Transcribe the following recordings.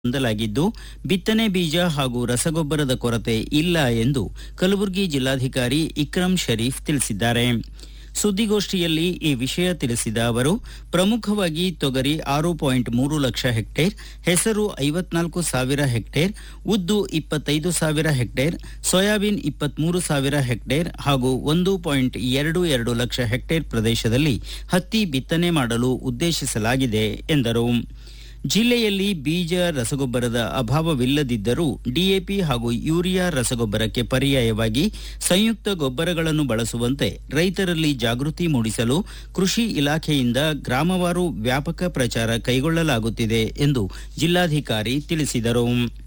ಹೊಂದಲಾಗಿದ್ದು ಬಿತ್ತನೆ ಬೀಜ ಹಾಗೂ ರಸಗೊಬ್ಬರದ ಕೊರತೆ ಇಲ್ಲ ಎಂದು ಕಲಬುರಗಿ ಜಿಲ್ಲಾಧಿಕಾರಿ ಇಕ್ರಂ ಶರೀಫ್ ತಿಳಿಸಿದ್ದಾರೆ ಸುದ್ದಿಗೋಷ್ಠಿಯಲ್ಲಿ ಈ ವಿಷಯ ತಿಳಿಸಿದ ಅವರು ಪ್ರಮುಖವಾಗಿ ತೊಗರಿ ಆರು ಪಾಯಿಂಟ್ ಮೂರು ಲಕ್ಷ ಹೆಕ್ಟೇರ್ ಹೆಸರು ಐವತ್ನಾಲ್ಕು ಸಾವಿರ ಹೆಕ್ಟೇರ್ ಉದ್ದು ಇಪ್ಪತ್ತೈದು ಸಾವಿರ ಹೆಕ್ಟೇರ್ ಸೋಯಾಬೀನ್ ಇಪ್ಪತ್ಮೂರು ಸಾವಿರ ಹೆಕ್ಟೇರ್ ಹಾಗೂ ಒಂದು ಪಾಯಿಂಟ್ ಎರಡು ಎರಡು ಲಕ್ಷ ಹೆಕ್ಟೇರ್ ಪ್ರದೇಶದಲ್ಲಿ ಹತ್ತಿ ಬಿತ್ತನೆ ಮಾಡಲು ಉದ್ದೇಶಿಸಲಾಗಿದೆ ಎಂದರು ಜಿಲ್ಲೆಯಲ್ಲಿ ಬೀಜ ರಸಗೊಬ್ಬರದ ಅಭಾವವಿಲ್ಲದಿದ್ದರೂ ಡಿಎಪಿ ಹಾಗೂ ಯೂರಿಯಾ ರಸಗೊಬ್ಬರಕ್ಕೆ ಪರ್ಯಾಯವಾಗಿ ಸಂಯುಕ್ತ ಗೊಬ್ಬರಗಳನ್ನು ಬಳಸುವಂತೆ ರೈತರಲ್ಲಿ ಜಾಗೃತಿ ಮೂಡಿಸಲು ಕೃಷಿ ಇಲಾಖೆಯಿಂದ ಗ್ರಾಮವಾರು ವ್ಯಾಪಕ ಪ್ರಚಾರ ಕೈಗೊಳ್ಳಲಾಗುತ್ತಿದೆ ಎಂದು ಜಿಲ್ಲಾಧಿಕಾರಿ ತಿಳಿಸಿದರು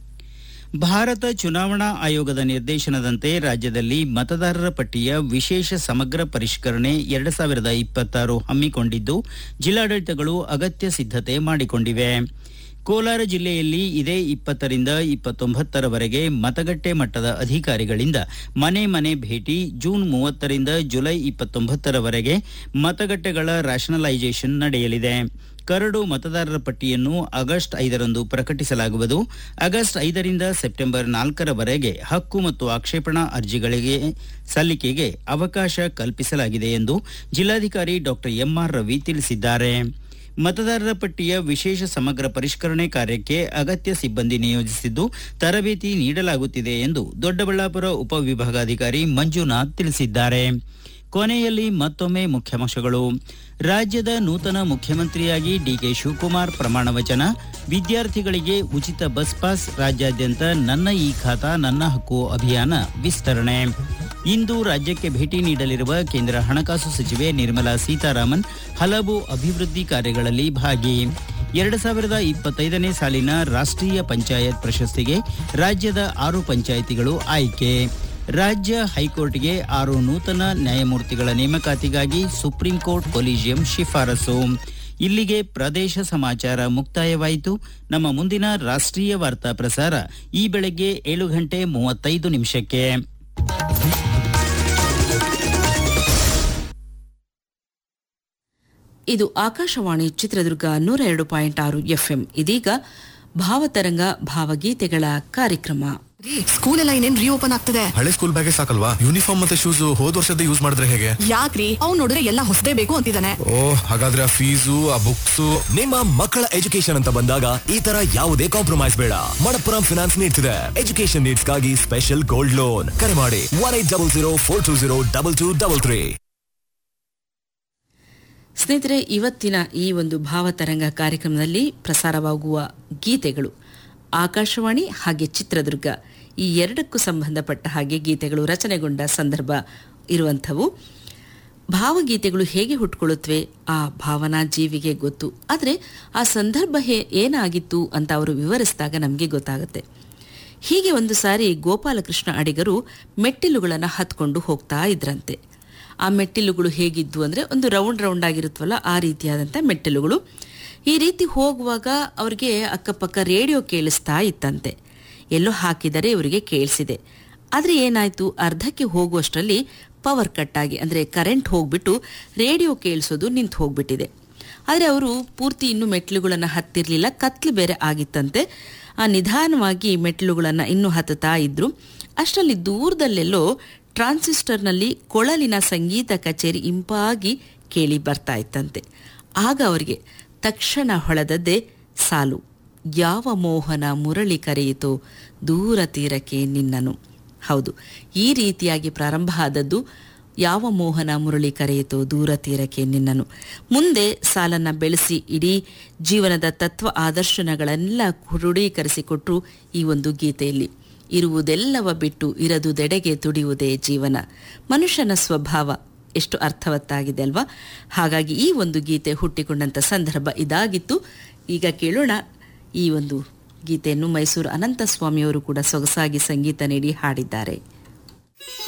ಭಾರತ ಚುನಾವಣಾ ಆಯೋಗದ ನಿರ್ದೇಶನದಂತೆ ರಾಜ್ಯದಲ್ಲಿ ಮತದಾರರ ಪಟ್ಟಿಯ ವಿಶೇಷ ಸಮಗ್ರ ಪರಿಷ್ಕರಣೆ ಎರಡು ಸಾವಿರದ ಇಪ್ಪತ್ತಾರು ಹಮ್ಮಿಕೊಂಡಿದ್ದು ಜಿಲ್ಲಾಡಳಿತಗಳು ಅಗತ್ಯ ಸಿದ್ಧತೆ ಮಾಡಿಕೊಂಡಿವೆ ಕೋಲಾರ ಜಿಲ್ಲೆಯಲ್ಲಿ ಇದೇ ಇಪ್ಪತ್ತರಿಂದ ಇಪ್ಪತ್ತೊಂಬತ್ತರವರೆಗೆ ಮತಗಟ್ಟೆ ಮಟ್ಟದ ಅಧಿಕಾರಿಗಳಿಂದ ಮನೆ ಮನೆ ಭೇಟಿ ಜೂನ್ ಮೂವತ್ತರಿಂದ ಜುಲೈ ಇಪ್ಪತ್ತೊಂಬತ್ತರವರೆಗೆ ಮತಗಟ್ಟೆಗಳ ರ್ಯಾಷನಲೈಸೇಷನ್ ನಡೆಯಲಿದೆ ಕರಡು ಮತದಾರರ ಪಟ್ಟಿಯನ್ನು ಆಗಸ್ಟ್ ಐದರಂದು ಪ್ರಕಟಿಸಲಾಗುವುದು ಆಗಸ್ಟ್ ಐದರಿಂದ ಸೆಪ್ಟೆಂಬರ್ ನಾಲ್ಕರವರೆಗೆ ಹಕ್ಕು ಮತ್ತು ಆಕ್ಷೇಪಣಾ ಅರ್ಜಿಗಳಿಗೆ ಸಲ್ಲಿಕೆಗೆ ಅವಕಾಶ ಕಲ್ಪಿಸಲಾಗಿದೆ ಎಂದು ಜಿಲ್ಲಾಧಿಕಾರಿ ಡಾಕ್ಟರ್ ಎಂಆರ್ ರವಿ ತಿಳಿಸಿದ್ದಾರೆ ಮತದಾರರ ಪಟ್ಟಿಯ ವಿಶೇಷ ಸಮಗ್ರ ಪರಿಷ್ಕರಣೆ ಕಾರ್ಯಕ್ಕೆ ಅಗತ್ಯ ಸಿಬ್ಬಂದಿ ನಿಯೋಜಿಸಿದ್ದು ತರಬೇತಿ ನೀಡಲಾಗುತ್ತಿದೆ ಎಂದು ದೊಡ್ಡಬಳ್ಳಾಪುರ ಉಪವಿಭಾಗಾಧಿಕಾರಿ ಮಂಜುನಾಥ್ ತಿಳಿಸಿದ್ದಾರೆ ಕೊನೆಯಲ್ಲಿ ಮತ್ತೊಮ್ಮೆ ಮುಖ್ಯಾಂಶಗಳು ರಾಜ್ಯದ ನೂತನ ಮುಖ್ಯಮಂತ್ರಿಯಾಗಿ ಡಿಕೆ ಶಿವಕುಮಾರ್ ಪ್ರಮಾಣ ವಚನ ವಿದ್ಯಾರ್ಥಿಗಳಿಗೆ ಉಚಿತ ಬಸ್ ಪಾಸ್ ರಾಜ್ಯಾದ್ಯಂತ ನನ್ನ ಈ ಖಾತಾ ನನ್ನ ಹಕ್ಕು ಅಭಿಯಾನ ವಿಸ್ತರಣೆ ಇಂದು ರಾಜ್ಯಕ್ಕೆ ಭೇಟಿ ನೀಡಲಿರುವ ಕೇಂದ್ರ ಹಣಕಾಸು ಸಚಿವೆ ನಿರ್ಮಲಾ ಸೀತಾರಾಮನ್ ಹಲವು ಅಭಿವೃದ್ಧಿ ಕಾರ್ಯಗಳಲ್ಲಿ ಭಾಗಿ ಎರಡು ಸಾವಿರದ ಇಪ್ಪತ್ತೈದನೇ ಸಾಲಿನ ರಾಷ್ಟ್ರೀಯ ಪಂಚಾಯತ್ ಪ್ರಶಸ್ತಿಗೆ ರಾಜ್ಯದ ಆರು ಪಂಚಾಯಿತಿಗಳು ಆಯ್ಕೆ ರಾಜ್ಯ ಹೈಕೋರ್ಟ್ಗೆ ಆರು ನೂತನ ನ್ಯಾಯಮೂರ್ತಿಗಳ ನೇಮಕಾತಿಗಾಗಿ ಸುಪ್ರೀಂ ಕೋರ್ಟ್ ಕೊಲಿಜಿಯಂ ಶಿಫಾರಸು ಇಲ್ಲಿಗೆ ಪ್ರದೇಶ ಸಮಾಚಾರ ಮುಕ್ತಾಯವಾಯಿತು ನಮ್ಮ ಮುಂದಿನ ರಾಷ್ಟ್ರೀಯ ವಾರ್ತಾ ಪ್ರಸಾರ ಈ ಬೆಳಗ್ಗೆ ಏಳು ಗಂಟೆ ಮೂವತ್ತೈದು ನಿಮಿಷಕ್ಕೆ ಇದು ಆಕಾಶವಾಣಿ ಚಿತ್ರದುರ್ಗ ನೂರ ಎರಡು ಪಾಯಿಂಟ್ ಆರು ಎಫ್ಎಂ ಇದೀಗ ಭಾವತರಂಗ ಭಾವಗೀತೆಗಳ ಕಾರ್ಯಕ್ರಮ ರೀ ಸ್ಕೂಲ್ ಎಲ್ಲ ಇನ್ನೇನ್ ರೀಓಪನ್ ಆಗ್ತದೆ ಹಳೆ ಸ್ಕೂಲ್ ಬ್ಯಾಗೆ ಸಾಕಲ್ವಾ ಯೂನಿಫಾರ್ಮ್ ಮತ್ತೆ ಶೂಸ್ ಹೋದ್ ವರ್ಷದ ಯೂಸ್ ಮಾಡಿದ್ರೆ ಹೇಗೆ ಯಾಕ್ರಿ ಅವ್ನ್ ನೋಡಿದ್ರೆ ಎಲ್ಲ ಹೊಸದೇ ಬೇಕು ಅಂತಿದ್ದಾನೆ ಓ ಹಾಗಾದ್ರೆ ಆ ಫೀಸು ಆ ಬುಕ್ಸ್ ನಿಮ್ಮ ಮಕ್ಕಳ ಎಜುಕೇಶನ್ ಅಂತ ಬಂದಾಗ ಈ ತರ ಯಾವುದೇ ಕಾಂಪ್ರಮೈಸ್ ಬೇಡ ಮಣಪ್ಪುರಂ ಫಿನಾನ್ಸ್ ನೀಡ್ತಿದೆ ಎಜುಕೇಶನ್ ನೀಡ್ಸ್ಗಾಗಿ ಸ್ಪೆಷಲ್ ಗೋಲ್ಡ್ ಲೋನ್ ಕರೆ ಮಾಡಿ one eight double zero four two zero double two double three ಸ್ನೇಹಿತರೆ ಇವತ್ತಿನ ಈ ಒಂದು ಭಾವತರಂಗ ಕಾರ್ಯಕ್ರಮದಲ್ಲಿ ಪ್ರಸಾರವಾಗುವ ಗೀತೆಗಳು ಆಕಾಶವಾಣಿ ಹಾಗೆ ಚಿತ್ರದುರ್ಗ ಈ ಎರಡಕ್ಕೂ ಸಂಬಂಧಪಟ್ಟ ಹಾಗೆ ಗೀತೆಗಳು ರಚನೆಗೊಂಡ ಸಂದರ್ಭ ಇರುವಂಥವು ಭಾವಗೀತೆಗಳು ಹೇಗೆ ಹುಟ್ಕೊಳ್ಳುತ್ತವೆ ಆ ಭಾವನಾ ಜೀವಿಗೆ ಗೊತ್ತು ಆದರೆ ಆ ಸಂದರ್ಭ ಹೇ ಏನಾಗಿತ್ತು ಅಂತ ಅವರು ವಿವರಿಸಿದಾಗ ನಮಗೆ ಗೊತ್ತಾಗುತ್ತೆ ಹೀಗೆ ಒಂದು ಸಾರಿ ಗೋಪಾಲಕೃಷ್ಣ ಅಡಿಗರು ಮೆಟ್ಟಿಲುಗಳನ್ನು ಹತ್ಕೊಂಡು ಹೋಗ್ತಾ ಇದ್ರಂತೆ ಆ ಮೆಟ್ಟಿಲುಗಳು ಹೇಗಿದ್ವು ಅಂದರೆ ಒಂದು ರೌಂಡ್ ರೌಂಡ್ ಆಗಿರುತ್ತವಲ್ಲ ಆ ರೀತಿಯಾದಂಥ ಮೆಟ್ಟಿಲುಗಳು ಈ ರೀತಿ ಹೋಗುವಾಗ ಅವ್ರಿಗೆ ಅಕ್ಕಪಕ್ಕ ರೇಡಿಯೋ ಕೇಳಿಸ್ತಾ ಇತ್ತಂತೆ ಎಲ್ಲೋ ಹಾಕಿದರೆ ಇವರಿಗೆ ಕೇಳಿಸಿದೆ ಆದರೆ ಏನಾಯಿತು ಅರ್ಧಕ್ಕೆ ಹೋಗುವಷ್ಟರಲ್ಲಿ ಪವರ್ ಕಟ್ ಆಗಿ ಅಂದರೆ ಕರೆಂಟ್ ಹೋಗ್ಬಿಟ್ಟು ರೇಡಿಯೋ ಕೇಳಿಸೋದು ನಿಂತು ಹೋಗ್ಬಿಟ್ಟಿದೆ ಆದರೆ ಅವರು ಪೂರ್ತಿ ಇನ್ನೂ ಮೆಟ್ಟಿಲುಗಳನ್ನು ಹತ್ತಿರಲಿಲ್ಲ ಕತ್ಲು ಬೇರೆ ಆಗಿತ್ತಂತೆ ಆ ನಿಧಾನವಾಗಿ ಮೆಟ್ಟಿಲುಗಳನ್ನು ಇನ್ನೂ ಹತ್ತುತ್ತಾ ಇದ್ರು ಅಷ್ಟರಲ್ಲಿ ದೂರದಲ್ಲೆಲ್ಲೋ ಟ್ರಾನ್ಸಿಸ್ಟರ್ನಲ್ಲಿ ಕೊಳಲಿನ ಸಂಗೀತ ಕಚೇರಿ ಇಂಪಾಗಿ ಕೇಳಿ ಬರ್ತಾ ಇತ್ತಂತೆ ಆಗ ಅವರಿಗೆ ತಕ್ಷಣ ಹೊಳೆದದ್ದೇ ಸಾಲು ಯಾವ ಮೋಹನ ಮುರಳಿ ಕರೆಯಿತೋ ದೂರ ತೀರಕ್ಕೆ ನಿನ್ನನು ಹೌದು ಈ ರೀತಿಯಾಗಿ ಪ್ರಾರಂಭ ಆದದ್ದು ಯಾವ ಮೋಹನ ಮುರಳಿ ಕರೆಯಿತೋ ದೂರ ತೀರಕ್ಕೆ ನಿನ್ನನು ಮುಂದೆ ಸಾಲನ್ನ ಬೆಳೆಸಿ ಇಡೀ ಜೀವನದ ತತ್ವ ಆದರ್ಶನಗಳೆಲ್ಲ ಕ್ರೋಢೀಕರಿಸಿಕೊಟ್ರು ಈ ಒಂದು ಗೀತೆಯಲ್ಲಿ ಇರುವುದೆಲ್ಲವ ಬಿಟ್ಟು ಇರದುದೆಡೆಗೆ ತುಡಿಯುವುದೇ ಜೀವನ ಮನುಷ್ಯನ ಸ್ವಭಾವ ಎಷ್ಟು ಅರ್ಥವತ್ತಾಗಿದೆ ಅಲ್ವಾ ಹಾಗಾಗಿ ಈ ಒಂದು ಗೀತೆ ಹುಟ್ಟಿಕೊಂಡಂಥ ಸಂದರ್ಭ ಇದಾಗಿತ್ತು ಈಗ ಕೇಳೋಣ ಈ ಒಂದು ಗೀತೆಯನ್ನು ಮೈಸೂರು ಅನಂತಸ್ವಾಮಿಯವರು ಕೂಡ ಸೊಗಸಾಗಿ ಸಂಗೀತ ನೀಡಿ ಹಾಡಿದ್ದಾರೆ